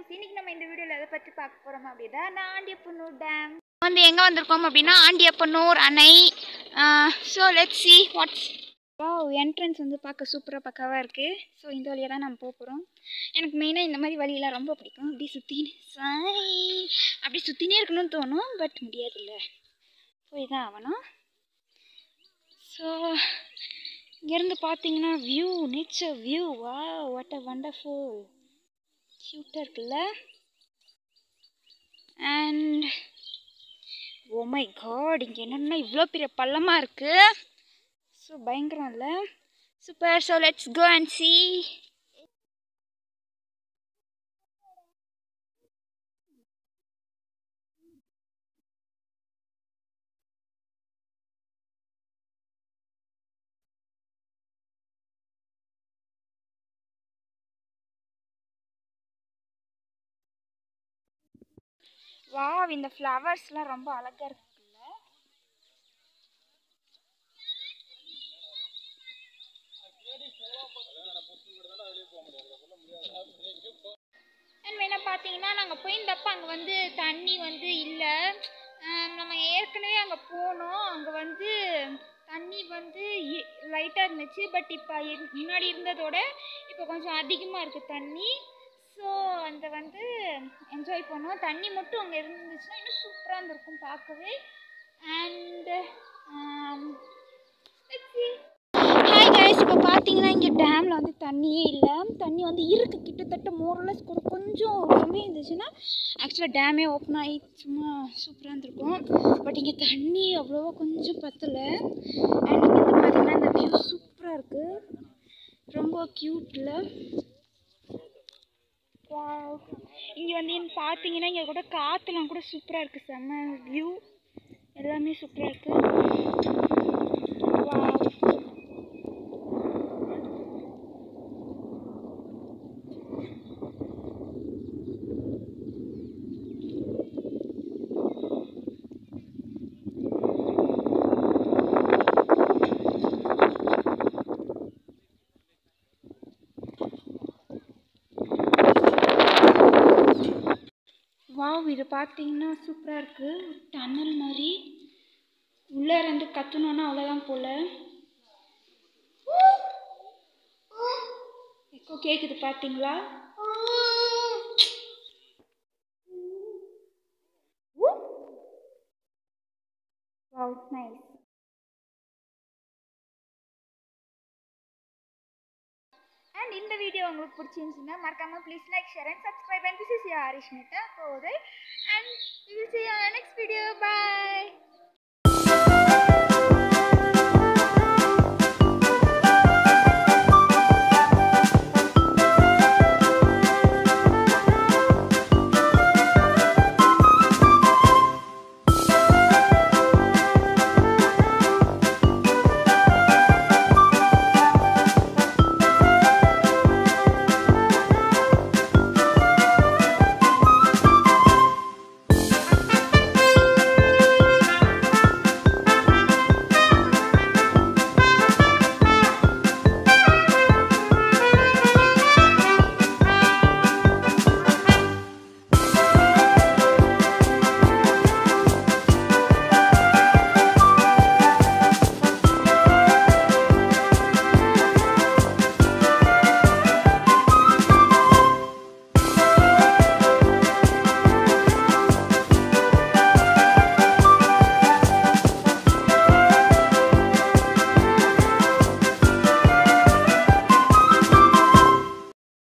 news இன்னைக்கு நம்ம இந்த வீடியோவில் எதை பற்றி பார்க்க போகிறோம் அப்படின்னா நான் ஆண்டியப்பனூர் டேம் வந்து எங்கே வந்திருக்கோம் அப்படின்னா ஆண்டியப்பனூர் அணை so let see what's wow entrance வந்து பார்க்க சூப்பராக பக்காவாக இருக்குது ஸோ இந்த வழியாக தான் நம்ம போக போகிறோம் எனக்கு மெயினாக இந்த மாதிரி வழியெல்லாம் ரொம்ப பிடிக்கும் அப்படி சுற்றின்னு சாய் அப்படி சுற்றினே இருக்கணும்னு தோணும் பட் முடியாதுல்ல போய் தான் ஆகணும் ஸோ இங்கேருந்து பார்த்தீங்கன்னா வியூ நேச்சர் வியூ வா வாட் அ வண்டர்ஃபுல் க்யூட்டாக இருக்குல்ல அண்ட் ஓ மை காட் இங்கே என்னென்னா இவ்வளோ பெரிய பள்ளமாக இருக்குது ஸோ பயங்கரம் இல்லை super so let's go and see wow இந்த ஃப்ளவர்ஸ்லாம் ரொம்ப அழகாக இருக்குல்ல அண்ட் வேணால் பார்த்தீங்கன்னா நாங்கள் போயிருந்தப்ப அங்கே வந்து தண்ணி வந்து இல்லை நம்ம ஏற்கனவே அங்கே போனோம் அங்கே வந்து தண்ணி வந்து லைட்டாக இருந்துச்சு பட் இப்போ முன்னாடி இருந்ததோட இப்போ கொஞ்சம் அதிகமாக இருக்குது தண்ணி ஸோ அந்த வந்து என்ஜாய் பண்ணோம் தண்ணி மட்டும் அங்கே இருந்துச்சுன்னா இன்னும் சூப்பராக இருந்திருக்கும் பார்க்கவே அண்டு ஹாய் கைஸ் இப்போ பார்த்தீங்கன்னா இங்கே டேமில் வந்து தண்ணியே இல்லை தண்ணி வந்து இருக்கு கிட்டத்தட்ட மோரலஸ் கூட கொஞ்சம் கம்மியாக இருந்துச்சுன்னா ஆக்சுவலாக டேமே ஓப்பன் ஆகி சும்மா சூப்பராக இருந்திருக்கும் பட் இங்கே தண்ணி அவ்வளோவா கொஞ்சம் பத்தலை அண்ட் இங்கே வந்து பார்த்தீங்கன்னா இந்த வியூ சூப்பராக இருக்குது ரொம்ப க்யூட்டில் இங்கே வந்து பார்த்தீங்கன்னா இங்கே கூட காற்றுலாம் கூட சூப்பராக இருக்குது செம்ம வியூ எல்லாமே சூப்பராக இருக்குது வாவ் இது பார்த்தீங்கன்னா சூப்பராக இருக்குது டன்னல் மாதிரி உள்ளே இருந்து கத்தணுன்னா அவ்வளோதான் போல் எக்கோ கேட்குது பார்த்தீங்களா வாவ் நைஸ் அண்ட் இந்த வீடியோ உங்களுக்கு பிடிச்சிருந்துச்சுன்னா மறக்காம please like share and subscribe and this is ya Harishmita Kothai and we will see you on